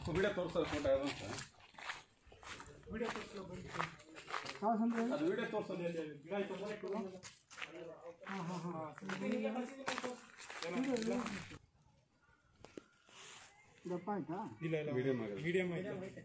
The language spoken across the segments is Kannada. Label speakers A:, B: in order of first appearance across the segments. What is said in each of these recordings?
A: ವಿಡಿಯೋ ತೋರಿಸೋದು ಫೋಟೋ ಯಾವುದು ಅಂತ ಅದು ವಿಡಿಯೋ ತೋರಿಸೋದು ಎಲ್ಲಿ ಗಿಡ ಐತೆ ಅಂದ್ರೆ
B: ದಪ್ಪ ಆಯ್ತಾ
C: ಇಲ್ಲ ಇಲ್ಲ
A: ಮೀಡಿಯಂ ಆಗಿದೆ
C: ಮೀಡಿಯಂ ಐತೆ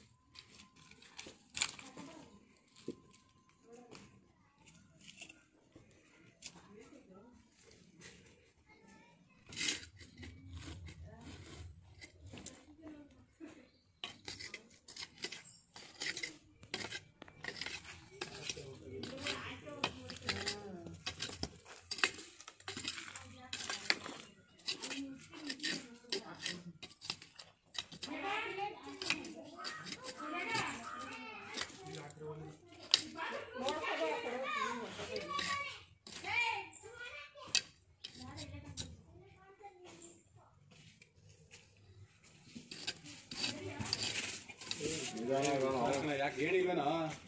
A: ಯಾಕೆ ಏನಿಲ್ವೇನೋ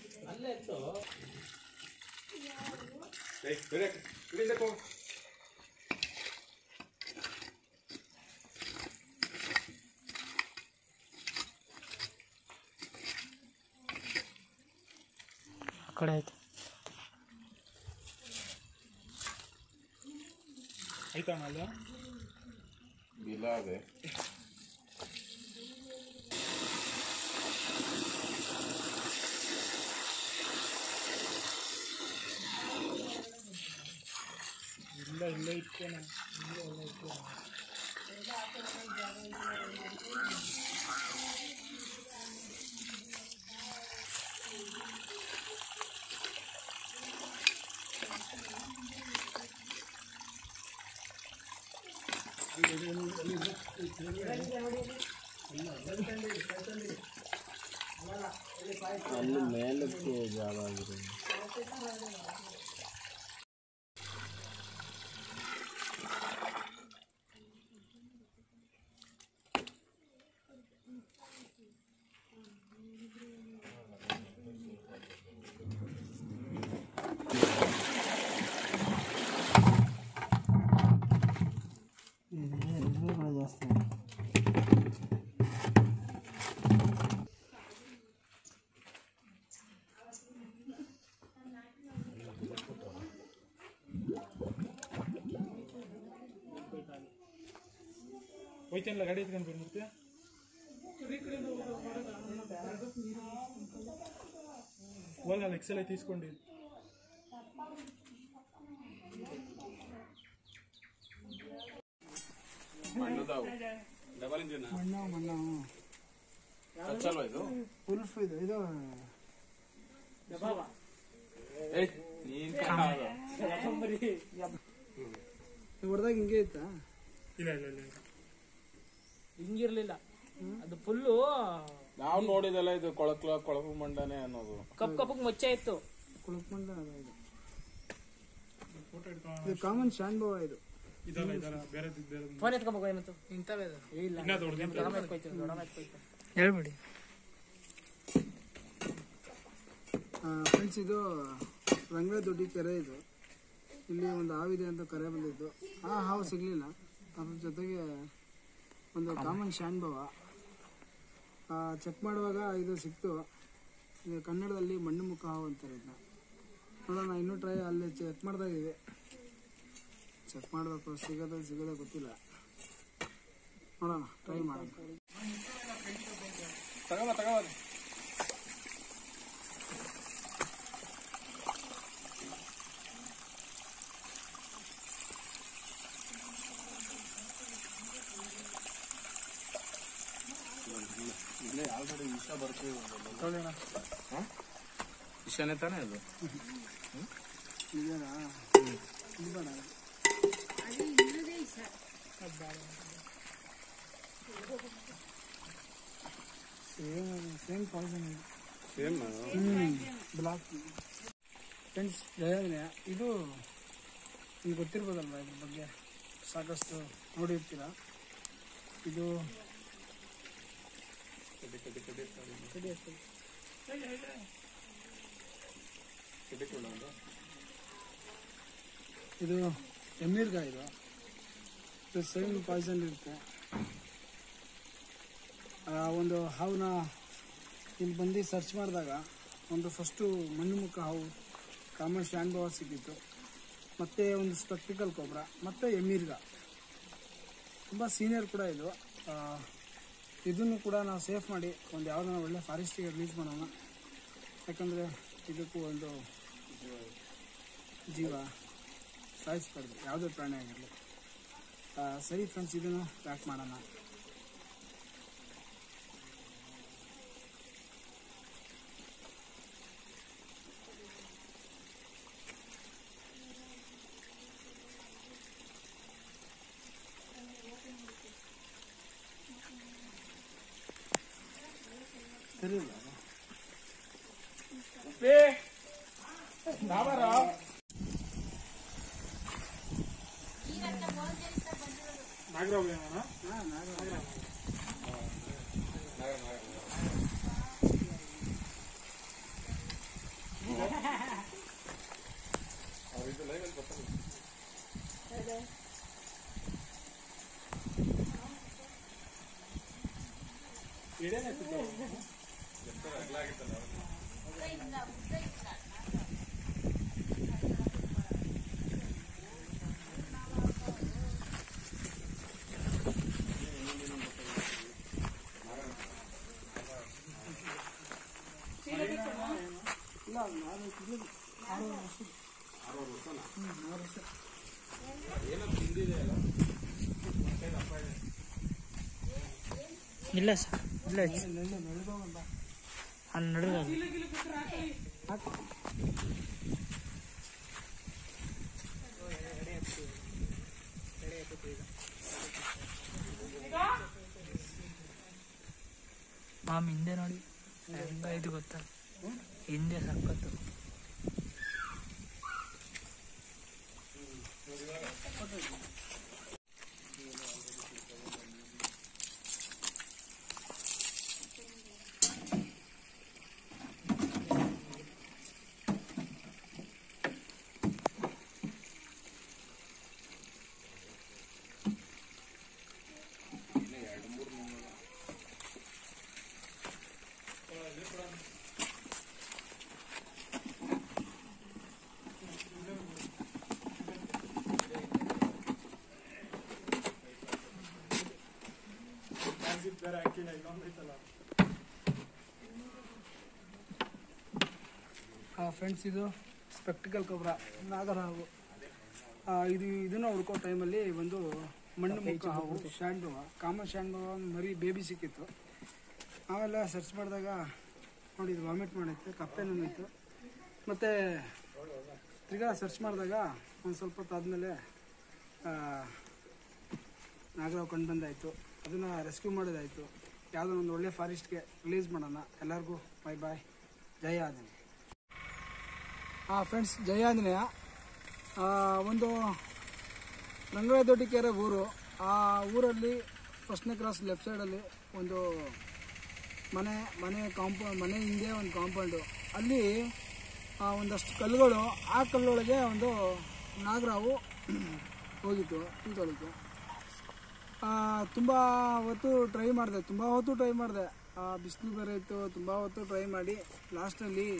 A: ಏಯ್, ಬೇರೆ ಹಿಡಿಬೇಕು
D: ಆ ಕಡೆ ಆಯ್ತು
C: ಆಯ್ತಾ ಅಲ್ಲ
A: ಇಲ್ಲ ಅದೇ
C: ಇಲ್ಲ ಇಲ್ಲೇ ಇಟ್ಟೇನೆ ಇಲ್ಲೇ ಎಲ್ಲ ಇಟ್ಟೇನೆ
B: ಅಲ್ಲಿ ಮೇಲಕ್ಕೆ ಜಾಗ ಆಗಿದೆ ಜಾಸ್ತಿ
C: ಹೋಯ್ತೇನಲ್ಲ ಗಾಡಿ ಎತ್ಕೊಂಡು ಬಂದ್ಬಿಡ್ತೀಯ ಹೋಗಲ್ಲ ಎಕ್ಸೆಲ್ ಐತೆ ಇಸ್ಕೊಂಡು
A: ಡಬಲ್ ಇಂಜಿನ್
B: ಮಣ್ಣ ಮಣ್ಣ
A: ಹಚ್ಚಲ್ವಾ ಇದು
B: ಉಲ್ಫ್ ಇದು ಇದು
A: ಏಯ್ ನೀನ್
B: ಹೊಡೆದಾಗ ಹಿಂಗೆ ಇತ್ತಾ
C: ಇಲ್ಲ ಇಲ್ಲ ಇಲ್ಲ ಇಲ್ಲ.
D: ಹಿಂಗಿರ್ಲಿಲ್ಲ ಅದು ಫುಲ್ಲು
E: ನಾವು ನೋಡಿದಲ್ಲ ಇದು ಕೊಳಕ್ಲ ಕೊಳಕು ಮಂಡನೆ ಅನ್ನೋದು
D: ಕಪ್ ಕಪ್ಪಗ್ ಮೊಚ್ಚೆ ಇತ್ತು
B: ಕುಳಕ್ಮಂಡ ಅದ ಇದು
C: ಫೋಟೋ ಹಿಡ್ಕೊಂಡು
B: ಇದು ಕಾಮನ್ ಶಾನ್ಭವ ಇದು
C: ಇದಲ್ಲ ಇದಲ್ಲ ಬೇರೆ ಬೇರೆ
D: ಫೋನ್ ಎತ್ಕೋಬೇಕು ಏನಂತ
B: ಇಂಥವೇ ಇದು
D: ಇಲ್ಲ
C: ಇನ್ನ ದೊಡ್ಡದು
D: ದೊಡ್ಡ ಎತ್ಕೊಯ್ತು ದೊಡ್ಡ ಎತ್ಕೊಯ್ತು
B: ಹೇಳ್ಬಿಡಿ ಫ್ರೆಂಡ್ಸ್ ಇದು ರಂಗದೊಡ್ಡಿ ಕೆರೆ ಇದು ಇಲ್ಲಿ ಒಂದು ಹಾವಿದೆ ಅಂತ ಕರೆ ಬಂದಿದ್ದು ಆ ಹಾವು ಸಿಗಲಿಲ್ಲ ಅದ್ರ ಜೊತೆಗೆ ಒಂದು ಕಾಮನ್ ಶಾನ್ಭವ ಚೆಕ್ ಮಾಡುವಾಗ ಇದು ಸಿಕ್ತು ಇದು ಕನ್ನಡದಲ್ಲಿ ಮಣ್ಣು ಮುಖ ಹಾವು ಅಂತಾರೆ ಇದನ್ನ ನೋಡೋಣ ಇನ್ನೂ ಟ್ರೈ ಅಲ್ಲಿ ಚೆಕ್ ಮಾಡ್ತಾ ಇದ್ದೀವಿ ಚೆಕ್ ಮಾಡಬೇಕು ಸಿಗೋದು ಸಿಗೋದೇ ಗೊತ್ತಿಲ್ಲ ನೋಡೋಣ ಟ್ರೈ ಮಾಡೋಣ
A: ತಗೋಬ ತಗೋಬ
E: ಇಲ್ಲೇ ಆಲ್ರೆಡಿ ವಿಷ ಬರ್ತೀವಿ ವಿಷನೇ ತಾನೇ ಅದು
B: ಇದೆಯಾ ಇದು ಬೇಡ ಸೇಮ್ ಸೇಮ್ ಪಾಯ್ಸನ್ ಇದು
A: ಸೇಮ್
B: ಬ್ಲಾಕ್ ಫ್ರೆಂಡ್ಸ್ ಜಯಾಜ್ಞೆ ಇದು ನಿಮ್ಗೆ ಗೊತ್ತಿರ್ಬೋದಲ್ವ ಇದ್ರ ಬಗ್ಗೆ ಸಾಕಷ್ಟು ನೋಡಿರ್ತೀರ ಇದು ಕಡಿ ಅಷ್ಟೇ. ಇದು ಎಮ್ಮೀರ್ಗಾಯಿ ಇದು ಇದು ಸೇಮ್ ಪಾಯ್ಸನ್ ಇರುತ್ತೆ ಆ ಒಂದು ಹಾವನ್ನ ಇಲ್ಲಿ ಬಂದು ಸರ್ಚ್ ಮಾಡಿದಾಗ ಒಂದು ಫಸ್ಟು ಮಣ್ಣು ಮುಖ ಹಾವು ಕಾಮನ್ ಸ್ಟ್ಯಾಂಡ್ ಬಾವ ಸಿಕ್ಕಿತ್ತು ಮತ್ತು ಒಂದು ಸ್ಪೆಕ್ಟಿಕಲ್ ಕೊಬ್ಬರ ಮತ್ತು ಎಮೀರ್ಗ ತುಂಬ ಸೀನಿಯರ್ ಕೂಡ ಇದು ಆ, ಇದನ್ನು ಕೂಡ ನಾವು ಸೇಫ್ ಮಾಡಿ ಒಂದು ಯಾವುದನ್ನ ಒಳ್ಳೆ ಫಾರೆಸ್ಟಿಗೆ ರಿಲೀಸ್ ಮಾಡೋಣ ಯಾಕಂದರೆ ಇದಕ್ಕೂ ಒಂದು ಜೀವ ಸಾಯಿಸ್ಬಾರ್ದು ಯಾವುದೇ ಪ್ರಾಣಿ ಆಗಿರಲಿ ಸರಿ ಫ್ರೆಂಡ್ಸ್ ಇದನ್ನು ಪ್ಯಾಕ್ ಮಾಡೋಣ ಸರಿಯಿಲ್ಲ
C: ನಾಗರಾವ್ ಏನಣ್ಣ
D: ಇಲ್ಲ ಸರ್ ಇಲ್ಲ ಅಲ್ಲಿ ನಡೆದ ಮಾಮ್ ಹಿಂದೆ ನೋಡಿ ಹೆಂಗ ಇದು ಗೊತ್ತಾ ಹಿಂದೆ ಸಕ್ಕತ್ತು
C: ಬೇರೆ ಹಾಕಿಲ್ಲ ಇನ್ನೊಂದು ಐತಲ್ಲ
B: ಫ್ರೆಂಡ್ಸ್ ಇದು ಸ್ಪೆಕ್ಟಿಕಲ್ ಗೊಬ್ಬರ ನಾಗರ ಹಾವು ಆ, ಇದು ಇದನ್ನು ಹುಡ್ಕೋ ಟೈಮಲ್ಲಿ ಒಂದು ಮಣ್ಣು ಮುಖ ಹಾವು ಶಾಂಡುವ ಕಾಮನ್ ಶಾಂಡುವ ಒಂದು ಮರಿ ಬೇಬಿ ಸಿಕ್ಕಿತ್ತು ಆಮೇಲೆ ಸರ್ಚ್ ಮಾಡಿದಾಗ ನೋಡಿ ಇದು ವಾಮಿಟ್ ಮಾಡಿತ್ತು ಕಪ್ಪೆ ನುಂಗಿತ್ತು ಮತ್ತು ತಿರ್ಗಾ ಸರ್ಚ್ ಮಾಡಿದಾಗ ಒಂದು ಸ್ವಲ್ಪ ಹೊತ್ತು ಆದಮೇಲೆ ನಾಗರಾವ್ ಕಂಡು ಬಂದಾಯಿತು ಅದನ್ನು ರೆಸ್ಕ್ಯೂ ಮಾಡೋದಾಯಿತು ಯಾವುದೋ ಒಂದು ಒಳ್ಳೆ ಫಾರೆಸ್ಟ್ಗೆ ರಿಲೀಸ್ ಮಾಡೋಣ ಎಲ್ಲರಿಗೂ ಬಾಯ್ ಬಾಯ್ ಜಯ ಆಂಜನೇಯ ಹಾಂ ಫ್ರೆಂಡ್ಸ್ ಜಯ ಆಂಜನೇಯ ಆ, ಒಂದು ರಂಗರಾಯ ದೊಡ್ಡಿಕೆರೆ ಊರು ಆ ಊರಲ್ಲಿ ಫಸ್ಟ್ನೇ ಕ್ರಾಸ್ ಲೆಫ್ಟ್ ಸೈಡಲ್ಲಿ ಒಂದು ಮನೆ ಮನೆ ಕಾಂಪೌಂಡ್ ಮನೆ ಹಿಂದೆ ಒಂದು ಕಾಂಪೌಂಡು ಅಲ್ಲಿ ಆ, ಒಂದಷ್ಟು ಕಲ್ಲುಗಳು ಆ ಕಲ್ಲೊಳಗೆ ಒಂದು ನಾಗರಾವು ಹೋಗಿತ್ತು ಟೀ ತೊಳಿತು ತುಂಬ ಹೊತ್ತು ಟ್ರೈ ಮಾಡಿದೆ ತುಂಬ ಹೊತ್ತು ಟ್ರೈ ಮಾಡಿದೆ ಬಿಸಿಲು ಬೇರೆ ಇತ್ತು ತುಂಬ ಹೊತ್ತು ಟ್ರೈ ಮಾಡಿ ಲಾಸ್ಟಲ್ಲಿ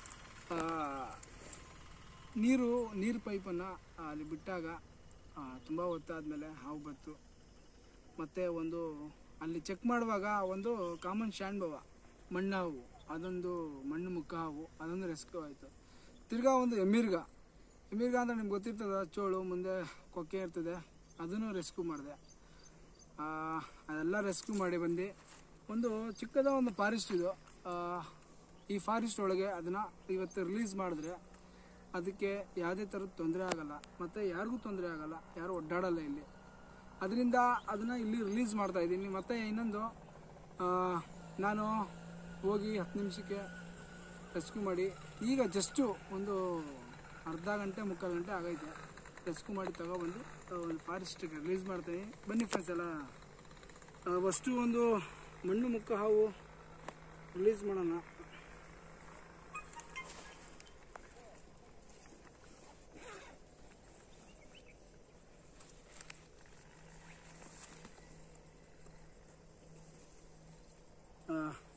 B: ನೀರು ನೀರು ಪೈಪನ್ನು ಅಲ್ಲಿ ಬಿಟ್ಟಾಗ ತುಂಬ ಹೊತ್ತಾದಮೇಲೆ ಹಾವು ಬಂತು ಮತ್ತು ಒಂದು ಅಲ್ಲಿ ಚೆಕ್ ಮಾಡುವಾಗ ಒಂದು ಕಾಮನ್ ಶಾಂಡ್ಬವ ಮಣ್ಣು ಹಾವು ಅದೊಂದು ಮಣ್ಣು ಮುಕ್ಕ ಹಾವು ಅದೊಂದು ರೆಸ್ಕ್ಯೂ ಆಯಿತು ತಿರ್ಗಾ ಒಂದು ಎಮೀರ್ಗ ಎಮೀರ್ಗ ಅಂದರೆ ನಿಮ್ಗೆ ಗೊತ್ತಿರ್ತದ ಚೋಳು ಮುಂದೆ ಕೊಕ್ಕೆ ಇರ್ತದೆ ಅದನ್ನು ರೆಸ್ಕ್ಯೂ ಮಾಡಿದೆ ಅದೆಲ್ಲ ರೆಸ್ಕ್ಯೂ ಮಾಡಿ ಬಂದು ಒಂದು ಚಿಕ್ಕದ ಒಂದು ಫಾರೆಸ್ಟ್ ಇದು ಆ, ಈ ಫಾರೆಸ್ಟ್ ಒಳಗೆ ಅದನ್ನು ಇವತ್ತು ರಿಲೀಸ್ ಮಾಡಿದ್ರೆ ಅದಕ್ಕೆ ಯಾವುದೇ ಥರದ ತೊಂದರೆ ಆಗಲ್ಲ ಮತ್ತು ಯಾರಿಗೂ ತೊಂದರೆ ಆಗಲ್ಲ ಯಾರು ಒಡ್ಡಾಡಲ್ಲ ಇಲ್ಲಿ ಅದರಿಂದ ಅದನ್ನು ಇಲ್ಲಿ ರಿಲೀಸ್ ಮಾಡ್ತಾ ಇದ್ದೀನಿ ಮತ್ತು ಇನ್ನೊಂದು ಆ, ನಾನು ಹೋಗಿ ಹತ್ತು ನಿಮಿಷಕ್ಕೆ ರೆಸ್ಕ್ಯೂ ಮಾಡಿ ಈಗ ಜಸ್ಟು ಒಂದು ಅರ್ಧ ಗಂಟೆ ಮುಕ್ಕಾಲು ಗಂಟೆ ಆಗೈತೆ ರೆಸ್ಕ್ಯೂ ಮಾಡಿ ತಗೊಬಂದು ಆ, ಒಂದು ಫಾರೆಸ್ಟಿಗೆ ರಿಲೀಸ್ ಮಾಡ್ತೀನಿ ಬನ್ನಿ ಫ್ರೆಂಡ್ಸ್ ಎಲ್ಲ ಫಸ್ಟು ಒಂದು ಮಣ್ಣು ಮುಕ್ಕ ಹಾವು ರಿಲೀಸ್ ಮಾಡೋಣ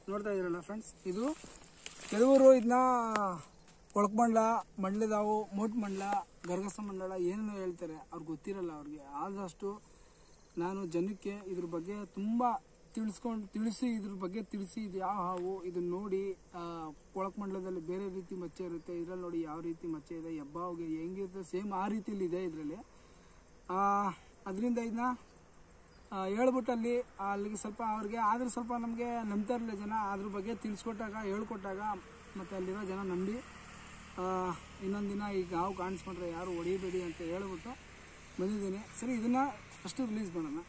B: ನೋಡ್ತಾ ಇದ್ದೀರಲ್ಲ ಫ್ರೆಂಡ್ಸ್ ಇದು ಕೆಲವರು ಇದನ್ನ ಕೊಳಕಮಂಡಲ ಮಂಡ್ಲದಾವು ಮೋಟ್ ಮಂಡಲ ಗರ್ಗಸ ಮಂಡಲ ಏನೇನೋ ಹೇಳ್ತಾರೆ ಅವ್ರಿಗೆ ಗೊತ್ತಿರಲ್ಲ ಅವ್ರಿಗೆ ಆದಷ್ಟು ನಾನು ಜನಕ್ಕೆ ಇದ್ರ ಬಗ್ಗೆ ತುಂಬ ತಿಳಿಸ್ಕೊಂಡು ತಿಳಿಸಿ ಇದ್ರ ಬಗ್ಗೆ ತಿಳಿಸಿ ಇದು ಯಾವ ಹಾವು ಇದನ್ನ ನೋಡಿ ಕೊಳಕಮಂಡಲದಲ್ಲಿ ಬೇರೆ ರೀತಿ ಮಚ್ಚೆ ಇರುತ್ತೆ ಇದ್ರಲ್ಲಿ ನೋಡಿ ಯಾವ ರೀತಿ ಮಚ್ಚೆ ಇದೆ ಹೆಬ್ಬಾವಿಗೆ ಹೆಂಗಿರುತ್ತೆ ಸೇಮ್ ಆ ರೀತಿಲಿ ಇದೆ ಇದರಲ್ಲಿ ಅದರಿಂದ ಇದನ್ನ ಆ, ಹೇಳ್ಬಿಟ್ಟು ಅಲ್ಲಿ ಅಲ್ಲಿಗೆ ಸ್ವಲ್ಪ ಅವ್ರಿಗೆ ಆದ್ರೆ ಸ್ವಲ್ಪ ನಮಗೆ ನಂಬ್ತಾರಲ್ಲ ಜನ ಅದ್ರ ಬಗ್ಗೆ ತಿಳಿಸ್ಕೊಟ್ಟಾಗ ಹೇಳ್ಕೊಟ್ಟಾಗ ಮತ್ತು ಅಲ್ಲಿರೋ ಜನ ನಂಬಿ ಆ, ಇನ್ನೊಂದು ದಿನ ಈಗ ಹಾವು ಕಾಣಿಸ್ಕೊಂಡ್ರೆ ಯಾರು ಹೊಡಿಬೇಡಿ ಅಂತ ಹೇಳ್ಬಿಟ್ಟು ಬಂದಿದ್ದೀನಿ ಸರಿ ಇದನ್ನು ಫಸ್ಟು ರಿಲೀಸ್ ಮಾಡೋಣ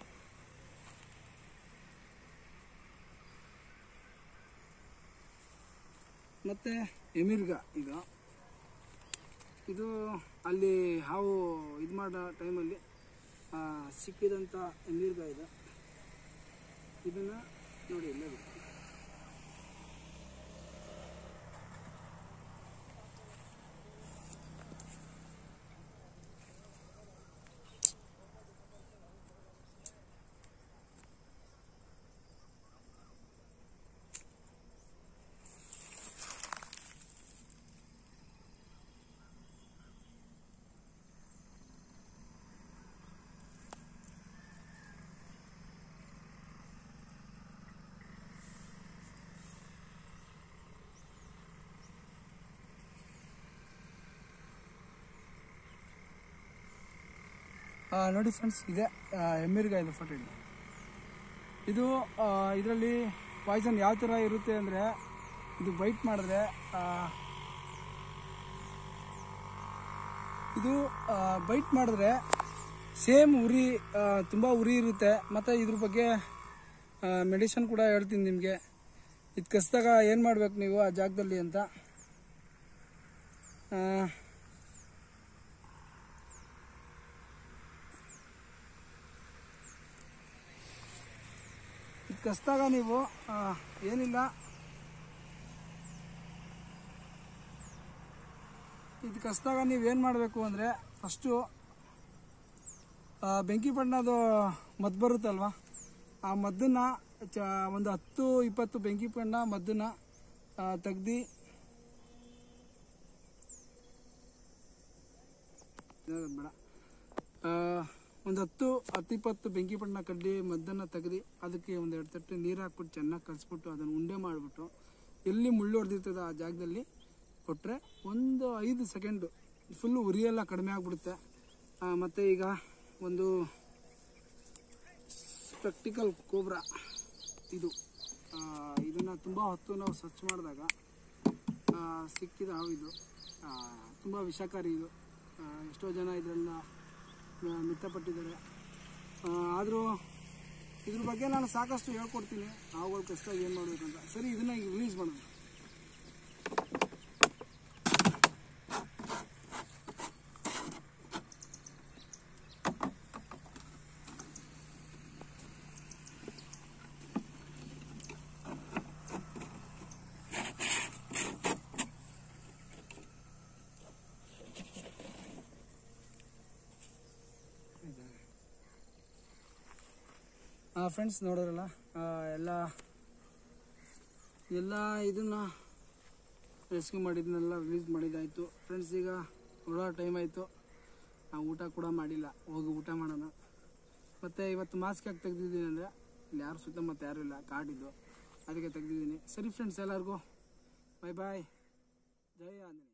B: ಮತ್ತು ಎಮಿರ್ಗ ಇದು ಇದು ಅಲ್ಲಿ ಹಾವು ಇದು ಮಾಡೋ ಟೈಮಲ್ಲಿ ಸಿಕ್ಕಿದಂಥ ಎಮೀರ್ಗ ಇದೆ ಇದನ್ನು ನೋಡಿ ಇಲ್ಲೇ ಬಿಡಿ. ಆ, ನೋಡಿ ಫ್ರೆಂಡ್ಸ್ ಇದೆ ಎಮ್ಮಿರ್ಗ ಇದೆ ಫೋಟೋ ಇದೆ ಇದು ಇದರಲ್ಲಿ ಪಾಯ್ಸನ್ ಯಾವ ಥರ ಇರುತ್ತೆ ಅಂದರೆ ಇದು ಬೈಟ್ ಮಾಡಿದ್ರೆ ಆ, ಇದು ಬೈಟ್ ಮಾಡಿದ್ರೆ ಸೇಮ್ ಉರಿ ತುಂಬ ಉರಿ ಇರುತ್ತೆ ಮತ್ತು ಇದ್ರ ಬಗ್ಗೆ ಮೆಡಿಸನ್ ಕೂಡ ಹೇಳ್ತೀನಿ ನಿಮಗೆ ಇದು ಕಸಿದಾಗ ಏನು ಮಾಡ್ಬೇಕು ನೀವು ಆ ಜಾಗದಲ್ಲಿ ಅಂತ ಆ, ಇದು ಕಸಿದಾಗ ನೀವು ಆ, ಏನಿಲ್ಲ ಇದು ಕಸಿದಾಗ ನೀವು ಏನು ಮಾಡಬೇಕು ಅಂದರೆ ಫಸ್ಟು ಬೆಂಕಿ ಬಣ್ಣದು ಮದ್ದು ಬರುತ್ತಲ್ವ ಆ ಮದ್ದನ್ನು ಚ ಒಂದು ಹತ್ತು ಇಪ್ಪತ್ತು ಬೆಂಕಿ ಬಣ್ಣ ಮದ್ದನ್ನು ತೆಗ್ದು ಬೇಡ ಒಂದು ಹತ್ತು ಹತ್ತು ಇಪ್ಪತ್ತು ಬೆಂಕಿ ಬಣ್ಣ ಕಡ್ಡಿ ಮದ್ದನ್ನು ತೆಗ್ದು ಅದಕ್ಕೆ ಒಂದು ಎರಡು ತಟ್ಟೆ ನೀರು ಹಾಕ್ಬಿಟ್ಟು ಚೆನ್ನಾಗಿ ಕಲಿಸ್ಬಿಟ್ಟು ಅದನ್ನು ಉಂಡೆ ಮಾಡಿಬಿಟ್ಟು ಎಲ್ಲಿ ಮುಳ್ಳು ಹೊಡೆದಿರ್ತದೆ ಆ ಜಾಗದಲ್ಲಿ ಕೊಟ್ಟರೆ ಒಂದು ಐದು ಸೆಕೆಂಡು ಫುಲ್ಲು ಉರಿಯೆಲ್ಲ ಕಡಿಮೆ ಆಗಿಬಿಡುತ್ತೆ ಮತ್ತು ಈಗ ಒಂದು ಸ್ಪೆಕ್ಟಿಕಲ್ ಕೋಬ್ರಾ ಇದು ಇದನ್ನು ತುಂಬ ಹೊತ್ತು ನಾವು ಸರ್ಚ್ ಮಾಡಿದಾಗ ಆ, ಸಿಕ್ಕಿದ ಹಾವು ಇದು ತುಂಬ ವಿಷಕಾರಿ ಇದು ಆ, ಎಷ್ಟೋ ಜನ ಇದರನ್ನ ಮಿತ್ತಪಟ್ಟಿದ್ದಾರೆ ಆದರೂ ಇದ್ರ ಬಗ್ಗೆ ನಾನು ಸಾಕಷ್ಟು ಹೇಳ್ಕೊಡ್ತೀನಿ ಹಾವುಗಳು ಕಷ್ಟದಾಗ ಏನು ಮಾಡಬೇಕು ಅಂತ ಸರಿ ಇದನ್ನ ಈಗ ರಿಲೀಸ್ ಮಾಡೋಣ ಫ್ರೆಂಡ್ಸ್ ನೋಡೋರಲ್ಲ ಆ, ಎಲ್ಲ ಎಲ್ಲ ಇದನ್ನ ರೆಸ್ಕ್ಯೂ ಮಾಡಿದ್ನೆಲ್ಲ ರಿಲೀಸ್ ಮಾಡಿದ್ದಾಯಿತು ಫ್ರೆಂಡ್ಸ್ ಈಗ ಹೊರಡೋ ಟೈಮ್ ಆಯಿತು ನಾವು ಊಟ ಕೂಡ ಮಾಡಿಲ್ಲ ಹೋಗಿ ಊಟ ಮಾಡೋಣ ಮತ್ತು ಇವತ್ತು ಮಾಸ್ಕ್ ಯಾಕೆ ತೆಗ್ದಿದ್ದೀನಿ ಅಂದರೆ ಇಲ್ಲಿ ಯಾರು ಸುತ್ತಮುತ್ತ ಯಾರೂ ಇಲ್ಲ ಕಾಡಿದ್ದು ಅದಕ್ಕೆ ತೆಗ್ದಿದ್ದೀನಿ ಸರಿ ಫ್ರೆಂಡ್ಸ್ ಎಲ್ಲರಿಗೂ ಬಾಯ್ ಬಾಯ್ ಜೈ ಆಂಜನೇಯ